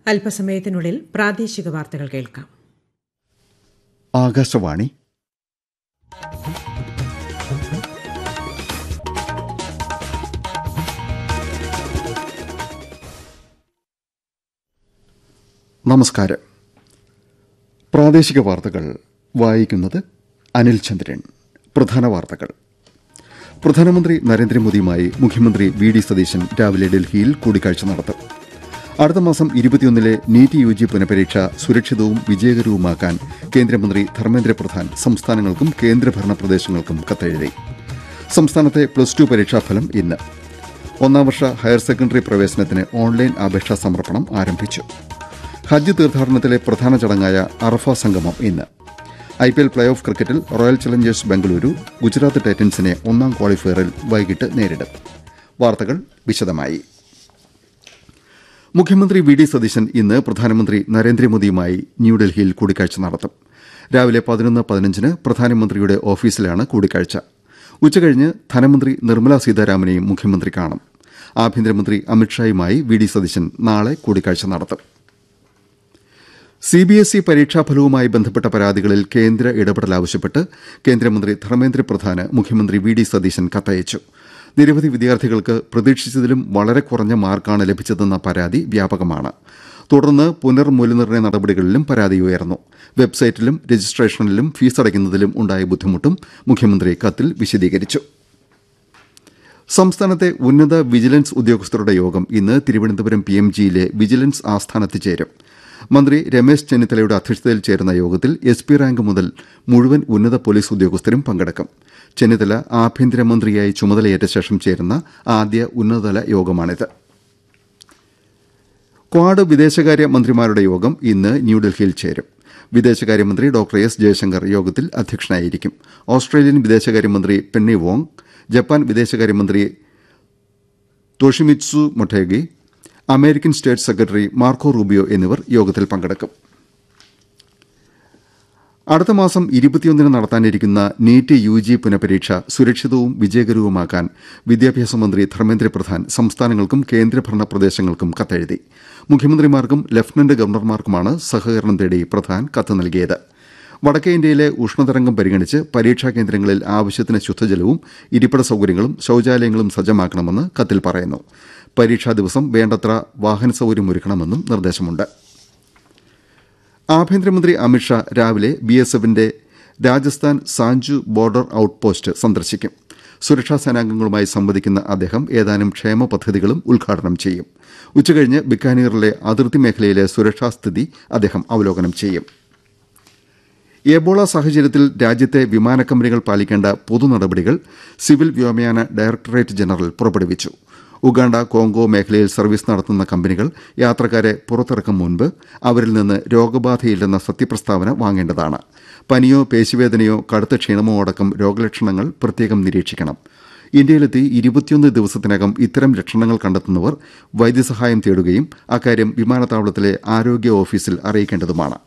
അല്പസമയത്തിനുള്ളിൽ പ്രാദേശിക വാർത്തകൾ കേൾക്കാം ആകാശവാണി നമസ്കാരം പ്രാദേശിക വാർത്തകൾ വായിക്കുന്നത് അനിൽ ചന്ദ്രൻ പ്രധാന വാർത്തകൾ പ്രധാനമന്ത്രി നരേന്ദ്രമോദിയുമായി മുഖ്യമന്ത്രി വി ഡി സതീശൻ രാവിലെ ഡൽഹിയിൽ കൂടിക്കാഴ്ച നടത്തും അടുത്ത മാസം ഇരുപത്തിയൊന്നിലെ നീറ്റ് യു ജി പുനഃപരീക്ഷ സുരക്ഷിതവും വിജയകരവുമാക്കാൻ കേന്ദ്രമന്ത്രി ധർമ്മേന്ദ്ര പ്രധാൻ സംസ്ഥാനങ്ങൾക്കും കേന്ദ്രഭരണ പ്രദേശങ്ങൾക്കും കത്തെഴുതി സംസ്ഥാനത്തെ പ്ലസ് ടു പരീക്ഷാഫലം ഇന്ന് ഒന്നാം വർഷ ഹയർ സെക്കൻഡറി പ്രവേശനത്തിന് ഓൺലൈൻ അപേക്ഷാ സമർപ്പണം ആരംഭിച്ചു ഹജ്ജ് തീർത്ഥാടനത്തിലെ പ്രധാന ചടങ്ങായ അറഫ സംഗമം ഇന്ന് I P L play off ക്രിക്കറ്റിൽ റോയൽ ചലഞ്ചേഴ്സ് ബംഗളൂരു ഗുജറാത്ത് ടൈറ്റൻസിനെ ഒന്നാം ക്വാളിഫയറിൽ വൈകിട്ട് നേരിടും വാർത്തകൾ വിശദമായി മുഖ്യമന്ത്രി വി ഡി സതീശൻ ഇന്ന് പ്രധാനമന്ത്രി നരേന്ദ്രമോദിയുമായി ന്യൂഡൽഹിയിൽ കൂടിക്കാഴ്ച നടത്തും രാവിലെ പതിനൊന്ന് പതിനഞ്ചിന് പ്രധാനമന്ത്രിയുടെ ഓഫീസിലാണ് കൂടിക്കാഴ്ച ഉച്ചകഴിഞ്ഞ് ധനമന്ത്രി നിർമ്മല സീതാരാമനെയും മുഖ്യമന്ത്രി കാണും ആഭ്യന്തരമന്ത്രി അമിത്ഷായുമായി വി ഡി സതീശൻ നാളെ കൂടിക്കാഴ്ച നടത്തും സിബിഎസ്ഇ പരീക്ഷാഫലവുമായി ബന്ധപ്പെട്ട പരാതികളിൽ കേന്ദ്ര ഇടപെടൽ ആവശ്യപ്പെട്ട് കേന്ദ്രമന്ത്രി ധർമ്മേന്ദ്ര പ്രധാന് മുഖ്യമന്ത്രി വി ഡി സതീശൻ കത്തയച്ചു നിരവധി വിദ്യാർത്ഥികൾക്ക് പ്രതീക്ഷിച്ചതിലും വളരെ കുറഞ്ഞ മാർക്കാണ് ലഭിച്ചതെന്ന പരാതി വ്യാപകമാണ് തുടർന്ന് പുനർമൂല്യനിർണ്ണയ നടപടികളിലും പരാതി ഉയർന്നു വെബ്സൈറ്റിലും രജിസ്ട്രേഷനിലും ഫീസ് അടയ്ക്കുന്നതിലും ഉണ്ടായ ബുദ്ധിമുട്ടും മുഖ്യമന്ത്രി കത്തിൽ വിശദീകരിച്ചു സംസ്ഥാനത്തെ ഉന്നത വിജിലൻസ് ഉദ്യോഗസ്ഥരുടെ യോഗം ഇന്ന് തിരുവനന്തപുരം പി എം ജിയിലെ വിജിലൻസ് ആസ്ഥാനത്ത് ചേരും മന്ത്രി രമേശ് ചെന്നിത്തലയുടെ അധ്യക്ഷതയിൽ ചേരുന്ന യോഗത്തിൽ എസ് പി റാങ്ക് മുതൽ മുഴുവൻ ഉന്നത പോലീസ് ഉദ്യോഗസ്ഥരും പങ്കെടുക്കും ചെന്നിത്തല ആഭ്യന്തരമന്ത്രിയായി ചുമതലയേറ്റ ശേഷം ചേരുന്ന ആദ്യ ഉന്നതതല യോഗമാണിത് ക്വാഡ് വിദേശകാര്യ മന്ത്രിമാരുടെ യോഗം ഇന്ന് ന്യൂഡൽഹിയിൽ ചേരും വിദേശകാര്യമന്ത്രി ഡോക്ടർ എസ് ജയശങ്കർ യോഗത്തിൽ അധ്യക്ഷനായിരിക്കും ഓസ്ട്രേലിയൻ വിദേശകാര്യമന്ത്രി പെന്നി വോങ് ജപ്പാൻ വിദേശകാര്യമന്ത്രി Toshimitsu Motegi American state secretary Marco Rubio എന്നിവർ യോഗത്തിൽ പങ്കെടുക്കും അടുത്ത മാസം ഇരുപത്തിയൊന്നിന് നടത്താനിരിക്കുന്ന നീറ്റ് യു ജി പുനഃപരീക്ഷ സുരക്ഷിതവും വിജയകരവുമാക്കാൻ വിദ്യാഭ്യാസ മന്ത്രി ധർമ്മേന്ദ്ര പ്രധാൻ സംസ്ഥാനങ്ങൾക്കും കേന്ദ്രഭരണ പ്രദേശങ്ങൾക്കും കത്തെഴുതി മുഖ്യമന്ത്രിമാർക്കും ലഫ്റ്റനന്റ് ഗവർണർമാർക്കുമാണ് സഹകരണം തേടി പ്രധാൻ കത്ത് നൽകിയത് വടക്കേ ഇന്ത്യയിലെ ഉഷ്ണതരംഗം പരിഗണിച്ച് പരീക്ഷാ കേന്ദ്രങ്ങളിൽ ആവശ്യത്തിന് ശുദ്ധജലവും ഇരിപ്പിട സൌകര്യങ്ങളും ശൌചാലയങ്ങളും സജ്ജമാക്കണമെന്ന് കത്തിൽ പറയുന്നു പരീക്ഷാ ദിവസം വേണ്ടത്ര വാഹന സൌകര്യം ഒരുക്കണമെന്നും നിർദ്ദേശമുണ്ട് ആഭ്യന്തരമന്ത്രി അമിത്ഷാ രാവിലെ ബി എസ് എഫിന്റെ Rajasthan Sanchu border out post സന്ദർശിക്കും സുരക്ഷാ സേനാംഗങ്ങളുമായി സംവദിക്കുന്ന അദ്ദേഹം ഏതാനും ക്ഷേമ പദ്ധതികളും ഉദ്ഘാടനം ചെയ്യും ഉച്ചകഴിഞ്ഞ് ബിക്കാനീറിലെ അതിർത്തി മേഖലയിലെ സുരക്ഷാ സ്ഥിതി അദ്ദേഹം അവലോകനം ചെയ്യും എബോള സാഹചര്യത്തിൽ രാജ്യത്തെ വിമാന കമ്പനികൾ പാലിക്കേണ്ട പൊതു നടപടികൾ സിവിൽ വ്യോമയാന ഡയറക്ടറേറ്റ് ജനറൽ പുറപ്പെടുവിച്ചു ഉഗാണ്ട കോങ്കോ മേഖലയിൽ സർവീസ് നടത്തുന്ന കമ്പനികൾ യാത്രക്കാരെ പുറത്തിറക്കും മുൻപ് അവരിൽ നിന്ന് രോഗബാധയില്ലെന്ന സത്യപ്രസ്താവന വാങ്ങേണ്ടതാണ് പനിയോ പേശിവേദനയോ കടുത്ത ക്ഷീണമോ അടക്കം രോഗലക്ഷണങ്ങൾ പ്രത്യേകം നിരീക്ഷിക്കണം ഇന്ത്യയിലെത്തി ഇരുപത്തിയൊന്ന് ദിവസത്തിനകം ഇത്തരം ലക്ഷണങ്ങൾ കണ്ടെത്തുന്നവർ വൈദ്യസഹായം തേടുകയും അക്കാര്യം വിമാനത്താവളത്തിലെ ആരോഗ്യ ഓഫീസിൽ അറിയിക്കേണ്ടതുമാണ്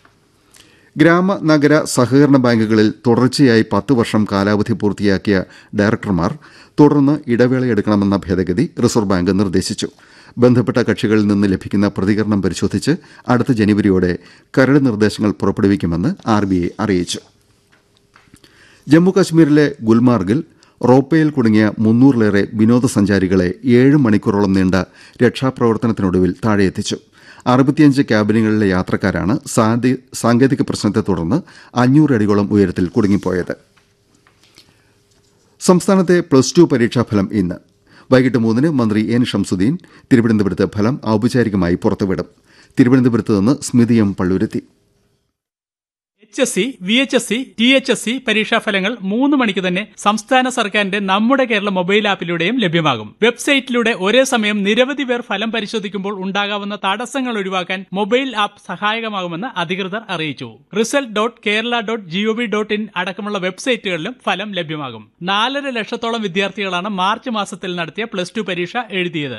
ഗ്രാമ നഗര സഹകരണ ബാങ്കുകളിൽ തുടർച്ചയായി പത്ത് വർഷം കാലാവധി പൂർത്തിയാക്കിയ ഡയറക്ടർമാർ തുടർന്ന് ഇടവേളയെടുക്കണമെന്ന ഭേദഗതി റിസർവ് ബാങ്ക് നിർദ്ദേശിച്ചു ബന്ധപ്പെട്ട കക്ഷികളിൽ നിന്ന് ലഭിക്കുന്ന പ്രതികരണം പരിശോധിച്ച് അടുത്ത ജനുവരിയോടെ കരട് നിർദ്ദേശങ്ങൾ പുറപ്പെടുവിക്കുമെന്ന് ആർബിഐ അറിയിച്ചു ജമ്മുകശ്മീരിലെ ഗുൽമാർഗിൽ റോപ്പയിൽ കുടുങ്ങിയ മുന്നൂറിലേറെ വിനോദസഞ്ചാരികളെ ഏഴ് മണിക്കൂറോളം നീണ്ട രക്ഷാപ്രവർത്തനത്തിനൊടുവിൽ താഴെയെത്തിച്ചു അറുപത്തിയഞ്ച് ക്യാബിനുകളിലെ യാത്രക്കാരാണ് സാങ്കേതിക പ്രശ്നത്തെ തുടർന്ന് അഞ്ഞൂറ് അടിയോളം ഉയരത്തിൽ കുടുങ്ങിപ്പോയത് സംസ്ഥാനത്തെ പ്ലസ് ടു പരീക്ഷാഫലം ഇന്ന് വൈകിട്ട് മൂന്നിന് മന്ത്രി എൻ ഷംസുദ്ദീൻ തിരുവനന്തപുരത്ത് ഫലം ഔപചാരികമായി പുറത്തുവിടും തിരുവനന്തപുരത്ത് നിന്ന് Smithi M Palluruthy H S C V H S C T H S C പരീക്ഷാഫലങ്ങൾ മൂന്ന് മണിക്ക് തന്നെ സംസ്ഥാന സർക്കാരിന്റെ നമ്മുടെ കേരള മൊബൈൽ ആപ്പിലൂടെയും ലഭ്യമാകും വെബ്സൈറ്റിലൂടെ ഒരേ സമയം നിരവധി പേർ ഫലം പരിശോധിക്കുമ്പോൾ ഉണ്ടാകാവുന്ന തടസ്സങ്ങൾ ഒഴിവാക്കാൻ മൊബൈൽ ആപ്പ് സഹായകമാകുമെന്ന് അധികൃതർ അറിയിച്ചു result dot Kerala dot G O V dot in അടക്കമുള്ള വെബ്സൈറ്റുകളിലും ഫലം ലഭ്യമാകും നാലര ലക്ഷത്തോളം വിദ്യാർത്ഥികളാണ് മാർച്ച് മാസത്തിൽ നടത്തിയ പ്ലസ് ടു പരീക്ഷ എഴുതിയത്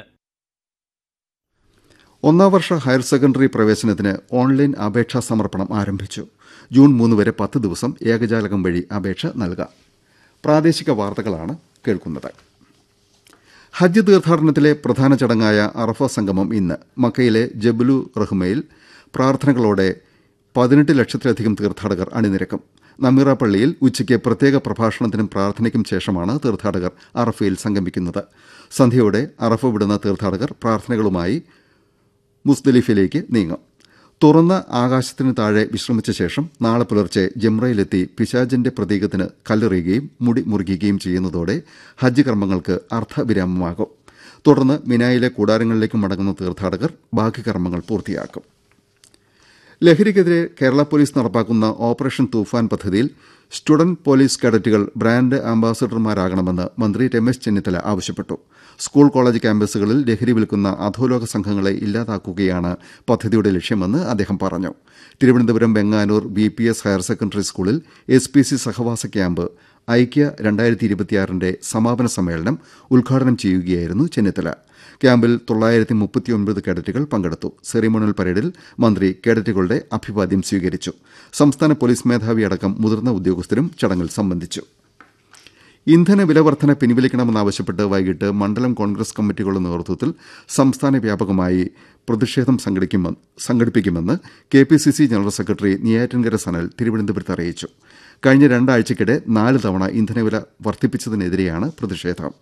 ഒന്നാം വർഷ ഹയർ സെക്കൻഡറി പ്രവേശനത്തിന് ഓൺലൈൻ അപേക്ഷാ സമർപ്പണം ആരംഭിച്ചു ജൂൺ മൂന്ന് വരെ പത്ത് ദിവസം ഏകജാലകം വഴി അപേക്ഷ നൽകാം പ്രാദേശിക വാർത്തകളാണ് കേൾക്കുന്നത് ഹജ്ജ് തീർത്ഥാടനത്തിലെ പ്രധാന ചടങ്ങായ അറഫ സംഗമം ഇന്ന് മക്കയിലെ ജബുലു റഹ്മയിൽ പ്രാർത്ഥനകളോടെ പതിനെട്ട് ലക്ഷത്തിലധികം തീർത്ഥാടകർ അണിനിരക്കും നമീറ പള്ളിയിൽ ഉച്ചയ്ക്ക് പ്രത്യേക പ്രഭാഷണത്തിനും പ്രാർത്ഥനയ്ക്കും ശേഷമാണ് തീർത്ഥാടകർ അറഫയിൽ സംഗമിക്കുന്നത് സന്ധ്യയോടെ അറഫ വിടുന്ന തീർത്ഥാടകർ പ്രാർത്ഥനകളുമായി മുസ്ദലിഫിലേക്ക് നീങ്ങും തുറന്ന ആകാശത്തിന് താഴെ വിശ്രമിച്ച ശേഷം നാളെ പുലർച്ചെ ജംറയിലെത്തി പിശാജിന്റെ പ്രതീകത്തിന് കല്ലെറിയുകയും മുടി മുറിക്കുകയും ചെയ്യുന്നതോടെ ഹജ്ജ് കർമ്മങ്ങൾക്ക് അർത്ഥവിരാമമാകും തുടർന്ന് മിനായിലെ കൂടാരങ്ങളിലേക്ക് മടങ്ങുന്ന തീർത്ഥാടകർ ബാക്കി കർമ്മങ്ങൾ പൂർത്തിയാക്കും ലഹരിക്കെതിരെ കേരള പോലീസ് നടപ്പാക്കുന്ന ഓപ്പറേഷൻ തൂഫാൻ പദ്ധതിയിൽ സ്റ്റുഡന്റ് പോലീസ് കേഡറ്റുകൾ ബ്രാൻഡ് അംബാസഡർമാരാകണമെന്ന് മന്ത്രി രമേശ് ചെന്നിത്തല ആവശ്യപ്പെട്ടു സ്കൂൾ കോളേജ് ക്യാമ്പസുകളിൽ ലഹരി വിൽക്കുന്ന അധോലോക സംഘങ്ങളെ ഇല്ലാതാക്കുകയാണ് പദ്ധതിയുടെ ലക്ഷ്യമെന്ന് അദ്ദേഹം പറഞ്ഞു Thiruvananthapuram Venganoor B P S higher secondary സ്കൂളിൽ എസ് പി സി സഹവാസ ക്യാമ്പ് ഐക്യ രണ്ടായിരത്തി ഇരുപത്തിയാറിന്റെ സമാപന സമ്മേളനം ഉദ്ഘാടനം ചെയ്യുകയായിരുന്നു ചെന്നിത്തല ക്യാമ്പിൽ തൊള്ളായിരത്തി മുപ്പത്തിയൊൻപത് കേഡറ്റുകൾ പങ്കെടുത്തു സെറിമോണിയൽ പരേഡിൽ മന്ത്രി കേഡറ്റുകളുടെ അഭിവാദ്യം സ്വീകരിച്ചു സംസ്ഥാന പോലീസ് മേധാവി അടക്കം മുതിർന്ന ഉദ്യോഗസ്ഥരും ചടങ്ങിൽ സംബന്ധിച്ചു ഇന്ധന വില വർധന പിൻവലിക്കണമെന്നാവശ്യപ്പെട്ട് വൈകിട്ട് മണ്ഡലം കോൺഗ്രസ് കമ്മിറ്റികളുടെ നേതൃത്വത്തിൽ സംസ്ഥാന വ്യാപകമായി പ്രതിഷേധം സംഘടിപ്പിക്കുമെന്ന് K P C C general secretary Neyyattinkara Sanal തിരുവനന്തപുരത്ത് അറിയിച്ചു കഴിഞ്ഞ രണ്ടാഴ്ചയ്ക്കിടെ നാല് തവണ ഇന്ധനവില വർദ്ധിപ്പിച്ചതിനെതിരെയാണ് പ്രതിഷേധം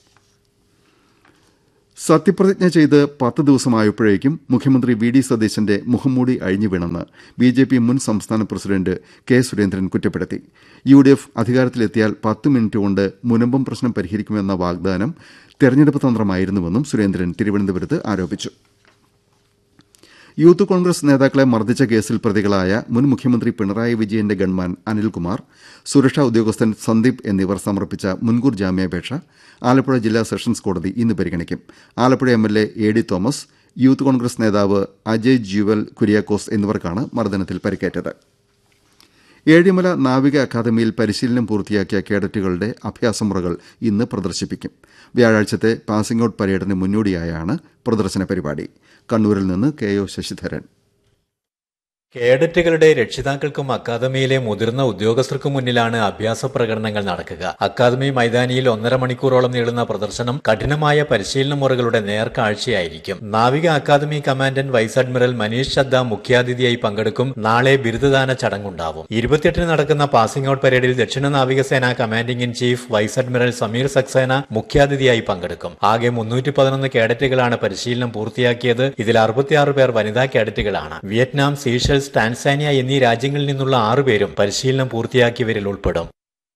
സത്യപ്രതിജ്ഞ ചെയ്ത് പത്ത് ദിവസമായപ്പോഴേക്കും മുഖ്യമന്ത്രി വി ഡി സതീശന്റെ മുഖംമൂടി അഴിഞ്ഞു വീണെന്ന് ബി ജെ പി മുൻ സംസ്ഥാന പ്രസിഡന്റ് കെ സുരേന്ദ്രൻ കുറ്റപ്പെടുത്തി യു ഡി എഫ് അധികാരത്തിലെത്തിയാൽ പത്ത് മിനിറ്റ് കൊണ്ട് മുനമ്പം പ്രശ്നം പരിഹരിക്കുമെന്ന വാഗ്ദാനം തെരഞ്ഞെടുപ്പ് തന്ത്രമായിരുന്നുവെന്നും സുരേന്ദ്രൻ തിരുവനന്തപുരത്ത് ആരോപിച്ചു യൂത്ത് കോൺഗ്രസ് നേതാക്കളെ മർദ്ദിച്ച കേസിൽ പ്രതികളായ മുൻ മുഖ്യമന്ത്രി പിണറായി വിജയന്റെ ഗൺമാൻ അനിൽകുമാർ സുരക്ഷാ ഉദ്യോഗസ്ഥൻ സന്ദീപ് എന്നിവർ സമർപ്പിച്ച മുൻകൂർ ജാമ്യാപേക്ഷ ആലപ്പുഴ ജില്ലാ സെഷൻസ് കോടതി ഇന്ന് പരിഗണിക്കും Alappuzha M L A A D Thomas youth Congress നേതാവ് അജയ് ജ്യുവൽ കുര്യാക്കോസ് എന്നിവർക്കാണ് മർദ്ദനത്തിൽ പരിക്കേറ്റത് ഏഴിമല നാവിക അക്കാദമിയിൽ പരിശീലനം പൂർത്തിയാക്കിയ കേഡറ്റുകളുടെ അഭ്യാസമുറകൾ ഇന്ന് പ്രദർശിപ്പിക്കും വ്യാഴാഴ്ചത്തെ പാസിംഗ് ഔട്ട് പരേഡിന് മുന്നോടിയായാണ് പ്രദർശന പരിപാടി കണ്ണൂരിൽ നിന്ന് കെ ഒ ശശിധരൻ കേഡറ്റുകളുടെ രക്ഷിതാക്കൾക്കും അക്കാദമിയിലെ മുതിർന്ന ഉദ്യോഗസ്ഥർക്കും മുന്നിലാണ് അഭ്യാസ പ്രകടനങ്ങൾ നടക്കുക അക്കാദമി മൈതാനിയിൽ ഒന്നര മണിക്കൂറോളം നീളുന്ന പ്രദർശനം കഠിനമായ പരിശീലന മുറകളുടെ നേർക്കാഴ്ചയായിരിക്കും നാവിക academy commandant vice admiral Manish Chadha മുഖ്യാതിഥിയായി പങ്കെടുക്കും നാളെ ബിരുദദാന ചടങ്ങുണ്ടാവും ഇരുപത്തിയെട്ടിന് നടക്കുന്ന പാസിംഗ് ഔട്ട് പരേഡിൽ ദക്ഷിണ നാവികസേന commanding in chief vice admiral Sameer Saxena മുഖ്യാതിഥിയായി പങ്കെടുക്കും ആകെ മുന്നൂറ്റി പതിനൊന്ന് കേഡറ്റുകളാണ് പരിശീലനം പൂർത്തിയാക്കിയത് ഇതിൽ അറുപത്തിയാറ് പേർ വനിതാ കേഡറ്റുകളാണ് വിയറ്റ്നാം സീഷൽസ് ടാൻസാനിയ എന്നീ രാജ്യങ്ങളിൽ നിന്നുള്ള ആറുപേരും പരിശീലനം പൂർത്തിയാക്കിയവരിൽ ഉൾപ്പെടും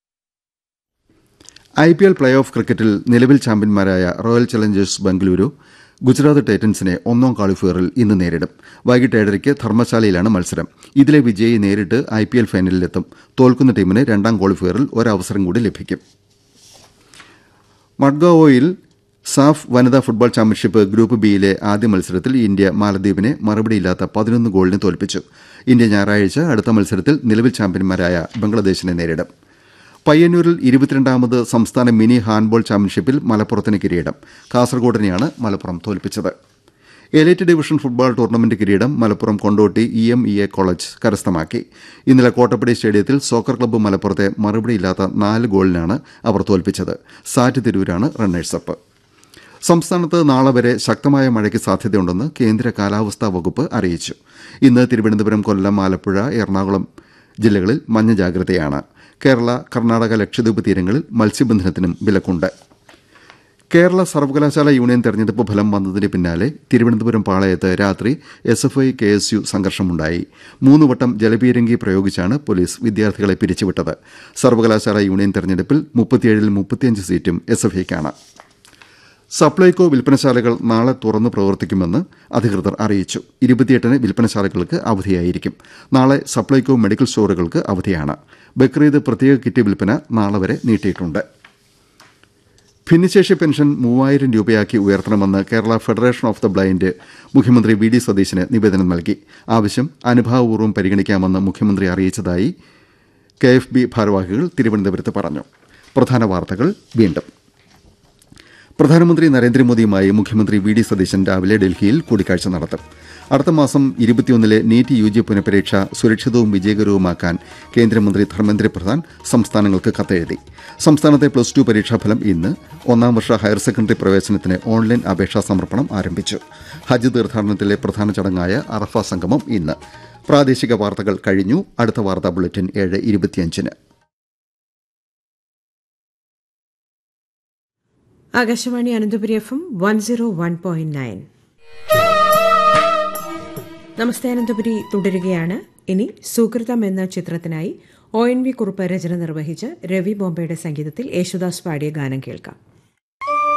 I P L play off ക്രിക്കറ്റിൽ നിലവിൽ ചാമ്പ്യന്മാരായ റോയൽ ചലഞ്ചേഴ്സ് ബംഗളൂരു ഗുജറാത്ത് ടൈറ്റൻസിനെ ഒന്നാം ക്വാളിഫയറിൽ ഇന്ന് നേരിടും വൈകിട്ട് ഏഴരയ്ക്ക് ധർമ്മശാലയിലാണ് മത്സരം ഇതിലെ വിജയി നേരിട്ട് ഐ പി എൽ ഫൈനലിലെത്തും തോൽക്കുന്ന ടീമിന് രണ്ടാം ക്വാളിഫയറിൽ ഒരവസരം കൂടി ലഭിക്കും മഡ്ഗാവോയിൽ സാഫ് വനിതാ ഫുട്ബോൾ ചാമ്പ്യൻഷിപ്പ് ഗ്രൂപ്പ് ബിയിലെ ആദ്യ മത്സരത്തിൽ ഇന്ത്യ മാലദ്വീപിനെ മറുപടിയില്ലാത്ത പതിനൊന്ന് ഗോളിന് തോൽപ്പിച്ചു ഇന്ത്യ ഞായറാഴ്ച അടുത്ത മത്സരത്തിൽ നിലവിൽ ചാമ്പ്യന്മാരായ ബംഗ്ലാദേശിനെ നേരിടും പയ്യന്നൂരിൽ ഇരുപത്തിരണ്ടാമത് സംസ്ഥാന മിനി ഹാൻഡ്ബോൾ ചാമ്പ്യൻഷിപ്പിൽ മലപ്പുറത്തിന് കിരീടം കാസർഗോഡിനെയാണ് മലപ്പുറം തോൽപ്പിച്ചത് എലൈറ്റ് ഡിവിഷൻ ഫുട്ബോൾ ടൂർണമെന്റ് കിരീടം Malappuram Kondotty E M E A college കരസ്ഥമാക്കി ഇന്നലെ കോട്ടപ്പടി സ്റ്റേഡിയത്തിൽ സോക്കർ ക്ലബ്ബ് മലപ്പുറത്തെ മറുപടിയില്ലാത്ത നാല് ഗോളിനാണ് അവർ തോൽപ്പിച്ചത് സാറ്റ് തിരൂരാണ് റണ്ണേഴ്സപ്പ് സംസ്ഥാനത്ത് നാളെ വരെ ശക്തമായ മഴയ്ക്ക് സാധ്യതയുണ്ടെന്ന് കേന്ദ്ര കാലാവസ്ഥാ വകുപ്പ് അറിയിച്ചു ഇന്ന് തിരുവനന്തപുരം കൊല്ലം ആലപ്പുഴ എറണാകുളം ജില്ലകളിൽ മഞ്ഞ ജാഗ്രതയാണ് കേരള കർണാടക ലക്ഷദ്വീപ് തീരങ്ങളിൽ മത്സ്യബന്ധനത്തിനും വിലക്കുണ്ട് കേരള സർവകലാശാല യൂണിയൻ തെരഞ്ഞെടുപ്പ് ഫലം വന്നതിന് പിന്നാലെ തിരുവനന്തപുരം പാളയത്ത് രാത്രി S F I K S U സംഘർഷമുണ്ടായി മൂന്ന് വട്ടം ജലപീരങ്കി പ്രയോഗിച്ചാണ് പോലീസ് വിദ്യാർത്ഥികളെ പിരിച്ചുവിട്ടത് സർവകലാശാല യൂണിയൻ തെരഞ്ഞെടുപ്പിൽ മുപ്പത്തിയേഴിൽ മുപ്പത്തിയഞ്ച് സീറ്റും എസ് എഫ് ഐക്കാണ് സപ്ലൈകോ വിൽപ്പനശാലകൾ നാളെ തുറന്ന് പ്രവർത്തിക്കുമെന്ന് അധികൃതർ അറിയിച്ചു ഇരുപത്തിയെട്ടിന് വിൽപ്പനശാലകൾക്ക് അവധിയായിരിക്കും നാളെ സപ്ലൈകോ മെഡിക്കൽ സ്റ്റോറുകൾക്ക് അവധിയാണ് ബക്രീദ് പ്രത്യേക കിറ്റ് വിൽപ്പന നാളെ വരെ നീട്ടിയിട്ടുണ്ട് ഭിന്നശേഷി പെൻഷൻ മൂവായിരം രൂപയാക്കി ഉയർത്തണമെന്ന് Kerala federation of the blind മുഖ്യമന്ത്രി വി ഡി സതീശന് നിവേദനം നൽകി ആവശ്യം അനുഭാവപൂർവ്വം പരിഗണിക്കാമെന്ന് മുഖ്യമന്ത്രി അറിയിച്ചതായി കെ എഫ് ബി ഭാരവാഹികൾ തിരുവനന്തപുരത്ത് പറഞ്ഞു പ്രധാന വാർത്തകൾ വീണ്ടും പ്രധാനമന്ത്രി നരേന്ദ്രമോദിയുമായി മുഖ്യമന്ത്രി വി ഡി സതീശൻ രാവിലെ ഡൽഹിയിൽ കൂടിക്കാഴ്ച നടത്തും അടുത്ത മാസം ഇരുപത്തിയൊന്നിലെ നീറ്റ് യു ജി പുനഃപരീക്ഷ സുരക്ഷിതവും വിജയകരവുമാക്കാൻ കേന്ദ്രമന്ത്രി ധർമ്മേന്ദ്ര പ്രധാൻ സംസ്ഥാനങ്ങൾക്ക് കത്തെഴുതി സംസ്ഥാനത്തെ പ്ലസ് ടു പരീക്ഷാഫലം ഇന്ന് ഒന്നാം വർഷ ഹയർ സെക്കൻഡറി പ്രവേശനത്തിന് ഓൺലൈൻ അപേക്ഷാ സമർപ്പണം ആരംഭിച്ചു ഹജ്ജ് തീർത്ഥാടനത്തിലെ പ്രധാന ചടങ്ങായ അറഫ സംഗമം ഇന്ന് പ്രാദേശിക വാർത്തകൾ കഴിഞ്ഞു അടുത്ത വാർത്താ ബുള്ളറ്റിൻ ഏഴ് ഇരുപത്തിയഞ്ചിന് Akashvani Ananthapuri F M one zero one point nine നമസ്തേ അനന്തപുരി തുടരുകയാണ് ഇനി സുഹൃതം എന്ന ചിത്രത്തിനായി ഒ എൻ വി കുറുപ്പ് രചന നിർവഹിച്ച് രവി ബോംബെയുടെ സംഗീതത്തിൽ യേശുദാസ് പാടിയ ഗാനം കേൾക്കാം